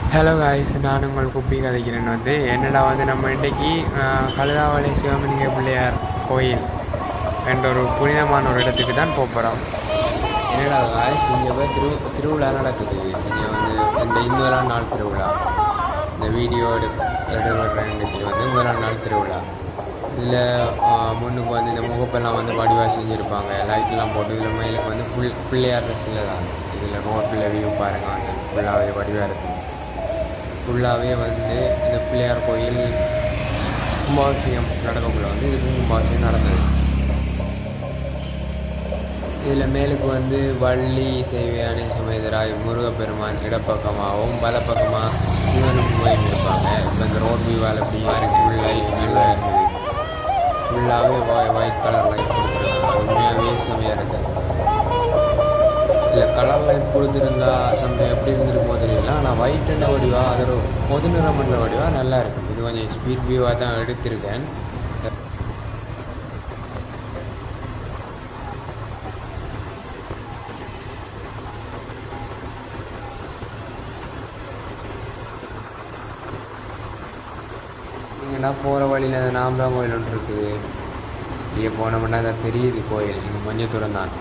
hello guys நான் உங்கள் குப்பி கதைக்கிறேன் வந்து என்னடா வந்து நம்ம இன்றைக்கி கழுதாவளி சிவமலிங்க பிள்ளையார் கோயில் என்ற ஒரு புனிதமான ஒரு இடத்துக்கு தான் போக போகிறோம் என்னடா காய்ஸ் இங்கே போய் திரு திருவிழா நடக்குது இங்கே வந்து இந்த இந்த முதலாம் நாள் திருவிழா இந்த வீடியோ எடு எடுபடுற இன்னைக்கு வந்து முதலாம் நாள் திருவிழா இதில் முன்னுக்கு வந்து இந்த முகப்பெல்லாம் வந்து வடிவாக செஞ்சுருப்பாங்க லைட்லாம் போட்டு இதில் மேலுக்கு வந்து ஃபுல் பிள்ளையார் ட்ரெஸ்ஸில் தான் இதில் ரோட்டில் வியூ பாருங்கள் வந்து ஃபுல்லாகவே வடிவாக இருக்கும் ஃபுல்லாகவே வந்து இந்த பிள்ளையார் கோயில் கும்பாபிஷேகம் நடக்கக்குள்ள வந்து இதுக்கும் கும்பாபிஷேகம் நடந்தது இதில் மேலுக்கு வந்து வள்ளி தேவையான சமேதராய் முருகப்பெருமான் இடப்பக்கமாகவும் வலப்பக்கமாக சிவனும் கோயில் இருப்பாங்க இப்போ இந்த ரோட் வியூவால் இப்படி மாதிரி ஃபுல்லாக நல்லா இருக்குது ஃபுல்லாகவே ஒயிட் கலர் லைட் கொடுத்துருக்காங்க உண்மையாகவே செமையாக இருக்குது இல்லை கலர் லைட் கொடுத்துருந்தா சம்டைம் எப்படி இருந்திருக்குமோ தெரியல ஆனால் ஒயிட் எண்ண வடிவா அது ஒரு பொது நிறம் என்ற வடிவா நல்லா இருக்கும் இது கொஞ்சம் ஸ்பீட் வியூவாக தான் எடுத்திருக்கேன் நீங்கள்னா போகிற வழியில் அந்த நாமராம் கோயில் ஒன்று இருக்குது இங்கே போனோம்னா தான் தெரியுது கோயில் இன்னும் கொஞ்சம் தூரம் தான்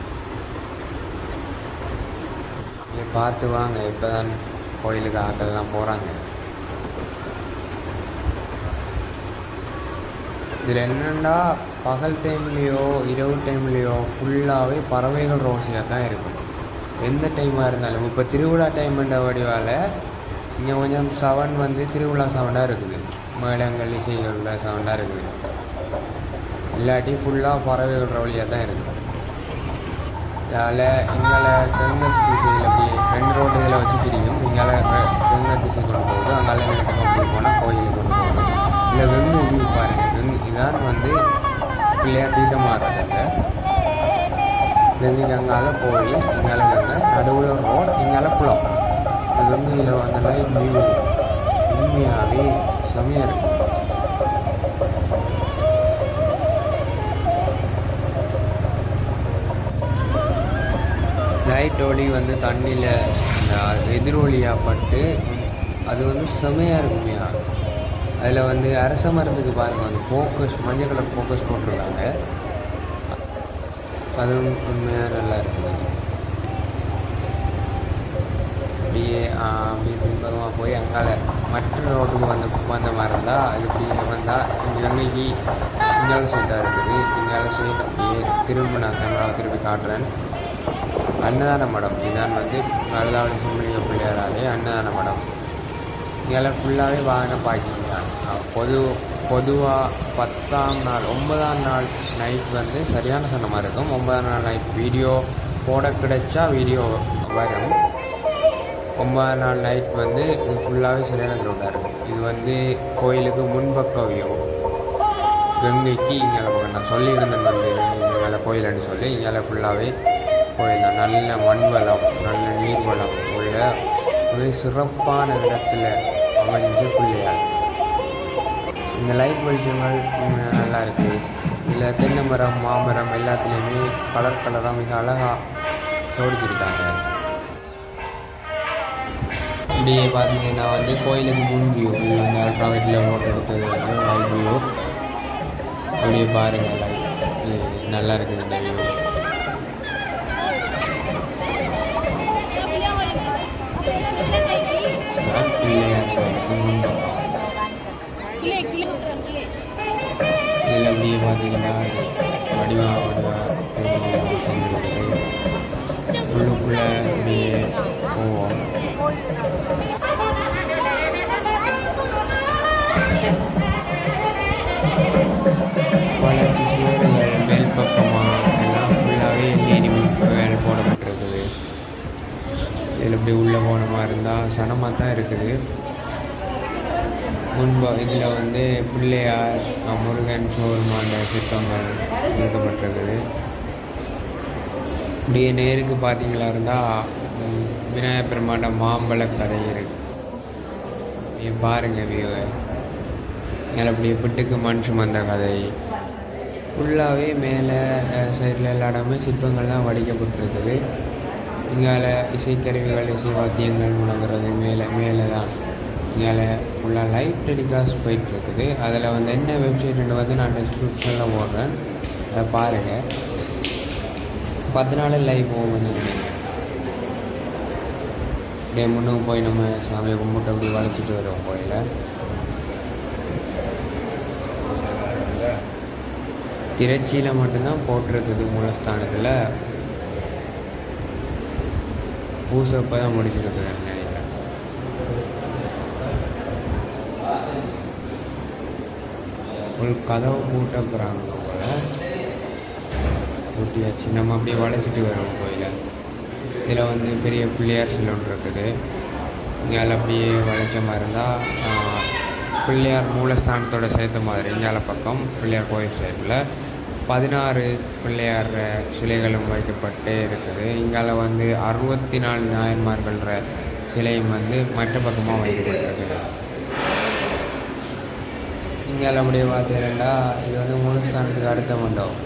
இங்கே பார்த்து வாங்க இப்போ தான் கோயிலுக்கு ஆக்கள்லாம் போகிறாங்க இதில் என்னென்னா பகல் டைம்லேயோ இரவு டைம்லேயோ ஃபுல்லாகவே பறவைகள் ரோசியாக தான் இருக்கும் எந்த டைமாக இருந்தாலும் இப்போ திருவிழா டைம்ன்ற வடிவால் இங்கே கொஞ்சம் சவன் வந்து திருவிழா சவுண்டாக இருக்குது மேளங்கள் இசைகளில் சவுண்டாக இருக்குது இல்லாட்டி ஃபுல்லாக பறவைகள் வழியாக தான் இருக்குது அதில் எங்களை தெங்கஸ் திசையில் அப்படி ரெண்டு ரோடு இதில் வச்சு பிரிக்கும் இங்கால தெங்க திசை கொண்டு போகுது அங்கால நேற்று கொண்டு போனால் கோயிலுக்கு கொண்டு போகுது இல்லை வெங்கு வியூ பாருங்கள் வெங்கு இதான் வந்து பிள்ளையார் தீர்த்தமாடுறதுங்க கங்கை அங்கால கோயில் இங்கால கங்கை நடுவில் ரோட் இங்கால குளம் இந்த கங்கையில் அந்த லைட் வியூ உண்மையாகவே செமையாக இருக்கும் லைட் ஒளி வந்து தண்ணியில் இந்த எதிரொலியாக பட்டு அது வந்து செமையாக இருக்குமையா அதில் வந்து அரச மரத்துக்கு பாருங்கள் அந்த ஃபோக்கஸ் மஞ்சள் கலர் ஃபோக்கஸ் போட்டிருக்காங்க அதுவும் உண்மையாக நல்லா இருக்குது அப்படியே அப்படியே பின்பக்கமாக போய் அங்கால மற்ற ரோட்டுக்கு வந்து வந்த மாதிரி இருந்தால் அது இப்படியே வந்தால் இங்கே கங்கைக்கு இங்கால சைட்டாக இருக்குது இங்கால சைட் அப்படியே திரும்ப நான் கேமராவை திருப்பி காட்டுறேன் அன்னதான மடம் இதுதான் வந்து கழுதாவளி சுமலிங்க பிள்ளையாராலே அன்னதான மடம் இங்கே ஃபுல்லாகவே வாகன பார்க்கிங் தான் பொது பொதுவாக பத்தாம் நாள் ஒன்பதாம் நாள் நைட் வந்து சரியான சனமாக இருக்கும் ஒன்பதாம் நாள் நைட் வீடியோ போட கிடைச்சா வீடியோ வரும் ஒன்பதாம் நாள் நைட் வந்து இது ஃபுல்லாகவே சரியான கிரௌண்டாக இருக்கும் இது வந்து கோயிலுக்கு முன்பக்க வியூ கங்கைக்கு இங்கே பக்கம் நான் சொல்லியிருந்தேன் வந்து இங்கே மேலே கோயில்னு சொல்லி இங்கே ஃபுல்லாகவே கோயில் தான் நல்ல மண் வளம் நல்ல நீர் வளம் உள்ள மிக சிறப்பான இடத்துல அமைஞ்ச பிள்ளையார் இந்த லைட் வெளிச்சங்கள் நல்லா இருக்குது இதில் தென்னை மரம் மாமரம் எல்லாத்துலேயுமே கலர் கலராக மிக அழகாக சோடிச்சிருக்காங்க இப்படியே பார்த்தீங்கன்னா வந்து கோயிலுக்கு முன் வியூ இது வந்து அல்ட்ரா வீட்டில் ஃபோட்டோ எடுத்தது வந்து லைட் வியூ அப்படியே பாருங்கள் லைட் நல்லா இருக்குது இந்த வியூ பிள்ளையார் இதில் அப்படியே பார்த்தீங்கன்னா வடிவா வடிவா உள்ளுக்குள்ளே அப்படியே போவோம் வளர்ச்சி சுவர்கள் மேல் பக்கமாக எல்லாம் ஃபுல்லாகவே ஏணி வேல் போடப்பட்டிருக்குது இதில் இப்படி உள்ளே போன மாதிரி இருந்தால் சனமாக தான் இருக்குது முன்பு இதில் வந்து பிள்ளையார் முருகன் சோர்மாண்ட சிற்பங்கள் கொடுக்கப்பட்டிருக்குது இப்படியே நேருக்கு பார்த்தீங்களா இருந்தால் விநாயகர் பெருமாண்ட மாம்பழ கதை இருக்கு நீ பாருங்கள் வியூவை மேலே அப்படியே பிட்டுக்கு மண் சுமந்த கதை ஃபுல்லாகவே மேலே சைடில் எல்லா இடமே சிற்பங்கள் தான் வடிக்கப்பட்டிருக்குது இங்கால இசைக்கருவிகள் இசை வாத்தியங்கள் முழங்குறது மேலே மேலே தான் இங்கால ஃபுல்லாக லைவ் டெலிகாஸ்ட் போயிட்டு இருக்குது அதில் வந்து என்ன வெப்சைட்னு வந்து நான் டிஸ்கிரிப்ஷனில் போடுறேன் அதை பாருங்கள் பத்து நாள் லைவ் போகும் வந்து நினைக்கிறேன் அப்படியே முன்னுக்கு போய் நம்ம சாமியை கும்பிட்டு அப்படி வளைச்சிட்டு வருவோம் கோயில திருச்சியில் மட்டும்தான் போட்டிருக்குது மூலஸ்தானத்தில் பூசை இப்போ தான் முடிச்சிருக்குதுன்னு நினைக்கிறேன் ஒரு கதவு பூட்ட போகிறாங்க போல பூட்டியாச்சு நம்ம அப்படியே வளைச்சிட்டு வருவோம் கோயிலை இதில் வந்து பெரிய பிள்ளையார் சிலை ஒன்று இருக்குது இங்கே அப்படியே வளைச்ச மாதிரி இருந்தால் பிள்ளையார் மூலஸ்தானத்தோட சேர்த்த மாதிரி இங்கால பக்கம் பிள்ளையார் கோயில் சைடில் பதினாறு பிள்ளையார் சிலைகளும் வைக்கப்பட்டே இருக்குது இங்கால வந்து அறுபத்தி நாலு நாயன்மார்கள்ற சிலையும் வந்து மற்ற பக்கமாக வைக்கப்பட்டிருக்குது இங்கால அப்படியே பார்த்தீங்கன்னா இது வந்து மூலஸ்தானத்துக்கு அடுத்த மண்டபம்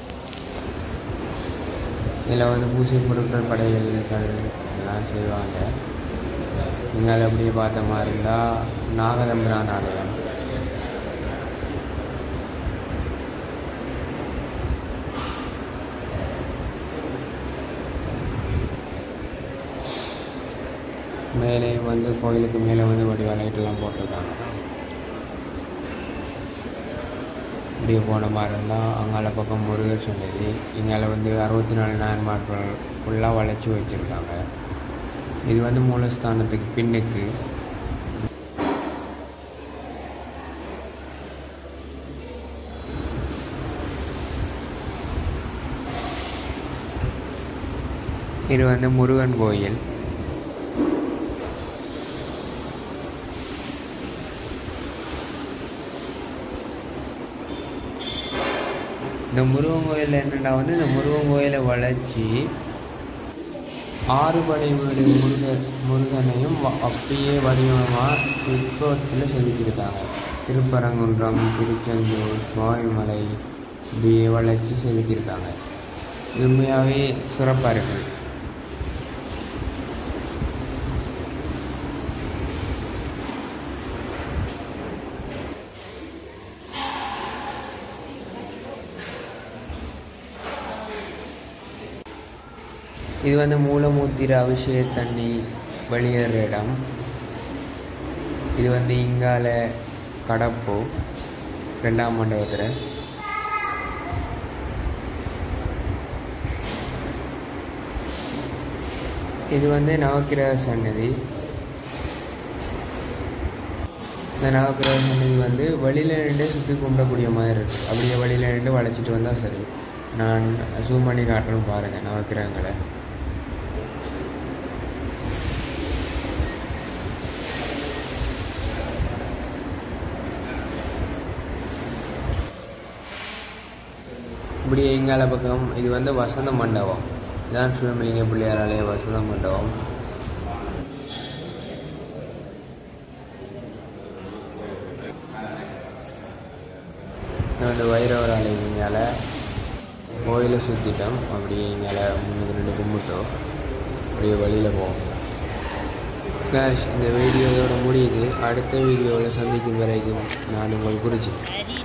இதில் வந்து பூசை பொருட்கள் படையல்கள் எல்லாம் செய்வாங்க நீங்கள் அப்படியே பார்த்த மாதிரி இருந்தால் நாகதம்பிரான் ஆலயம் மேலே வந்து கோயிலுக்கு மேலே வந்து வடிவ லைட்டெல்லாம் போட்டிருக்காங்க இப்படியே போன மாதிரி இருந்தால் அங்கால பக்கம் முருகர் சன்னதி இங்கால வந்து அறுபத்தி நாலு நாயன்மார்கள் ஃபுல்லாக வளைச்சி வச்சுருக்காங்க இது வந்து மூலஸ்தானத்துக்கு பின்னுக்கு இது வந்து முருகன் கோயில் இந்த முருகன் கோயிலில் என்னென்னா வந்து இந்த முருகன் கோயிலை வளைச்சி ஆறுபடை வீடு முருகர் முருகனையும் வ- அப்படியே வடிவமாக சிற்பத்தில் செதுக்கியிருக்காங்க திருப்பரங்குன்றம் திருச்செந்தூர் சுவாமிமலை இப்படியே வளைச்சி செதுக்கியிருக்காங்க உண்மையாகவே சிறப்பாக இருக்குது இது வந்து மூலமூத்திர அபிஷேக தண்ணி வெளியேற இடம் இது வந்து இங்கால கடப்பு ரெண்டாம் மண்டபத்தில் இது வந்து நவக்கிரக சன்னதி இந்த நவக்கிரக சன்னதி வந்து வெளியில் நின்று சுற்றி கும்பிடக்கூடிய மாதிரி இருக்குது அப்படியே வெளியில் நின்று வளைச்சிட்டு வந்தால் சரி நான் ஜூம் பண்ணி காட்டுறேன்னு பாருங்கள் நவக்கிரகங்களை இப்படி எங்கால பக்கம் இது வந்து வசந்த மண்டபம் இதான் சிவமலிங்க பிள்ளையார் ஆலய வசந்த மண்டபம் இது வந்து வைரவர் ஆலயம் இங்கால கோயிலை சுற்றிட்டோம் அப்படியே இங்கால முன்னுக்கு ரெண்டு கும்பிட்டோம் அப்படியே வழியில் போவோம் கேஷ் இந்த வீடியோ இதோட முடியுது அடுத்த வீடியோவில் சந்திக்கும் வரைக்கும் நான் உங்கள் குறிச்சி